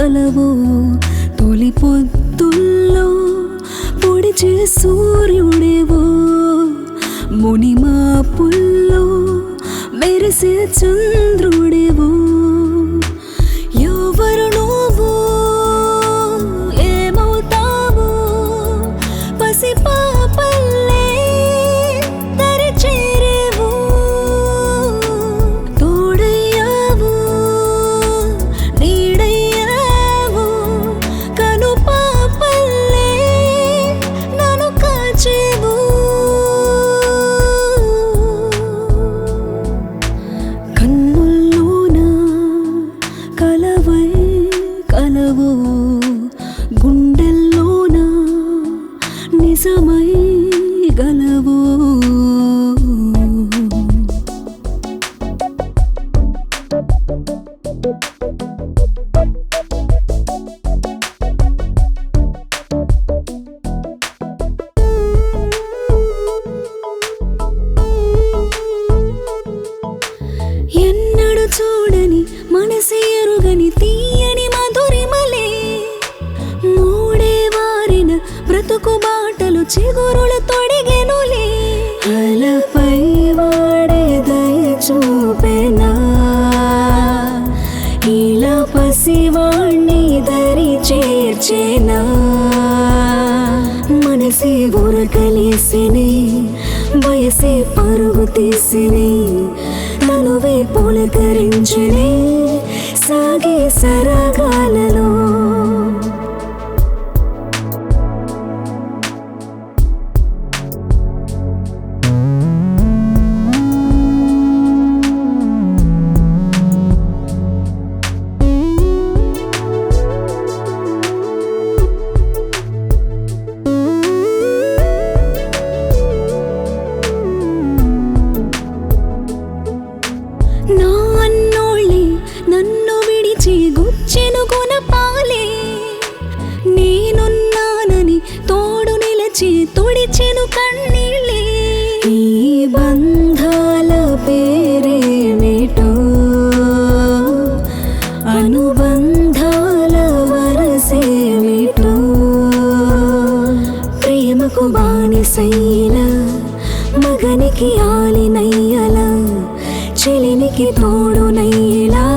కలవో తొలి పొద్దుల్లో పొడిచే సూర్యుడేవో మునిమాపుల్లో మెరిసే చంద్రుడేవో ఎవరు నువ్వు ఏమవుతావు పసిపాపల్లే దరి చేరేవు తోడయ్యావు నీడయ్యావు కను పాపల్లే నన్ను కాచేవు కన్నుల్లోన కలవై కలవు గుండెల్లోన నిజమై గలవు ఎన్నడు చూడని మనసి ఎరుగని తీయని మధురిమలే మూడే వారిన బ్రతుకు బాటలు చిగురులు తొడిగెనులే అలపై వాడే దయ చూపెనా ఇలా పసివాణ్ణి దరి చేర్చేనా మనసే ఉరకలేసిని వయసే పరుగు తీసిని తనువే పులకరించిని సాగే సరగాలలో నా అన్నోళ్ళే నన్ను విడిచి గుచ్చెను గుణపాలే నేనున్నానని తోడు నిలచి తుడిచెను కన్నీళ్ళే ఈ బంధాల పేరేమిటో అనుబంధాల వరసేమిటో ప్రేమకు బానిసైన మగనికి ఆలినయ్యల చెలినికి తోడునయ్యలా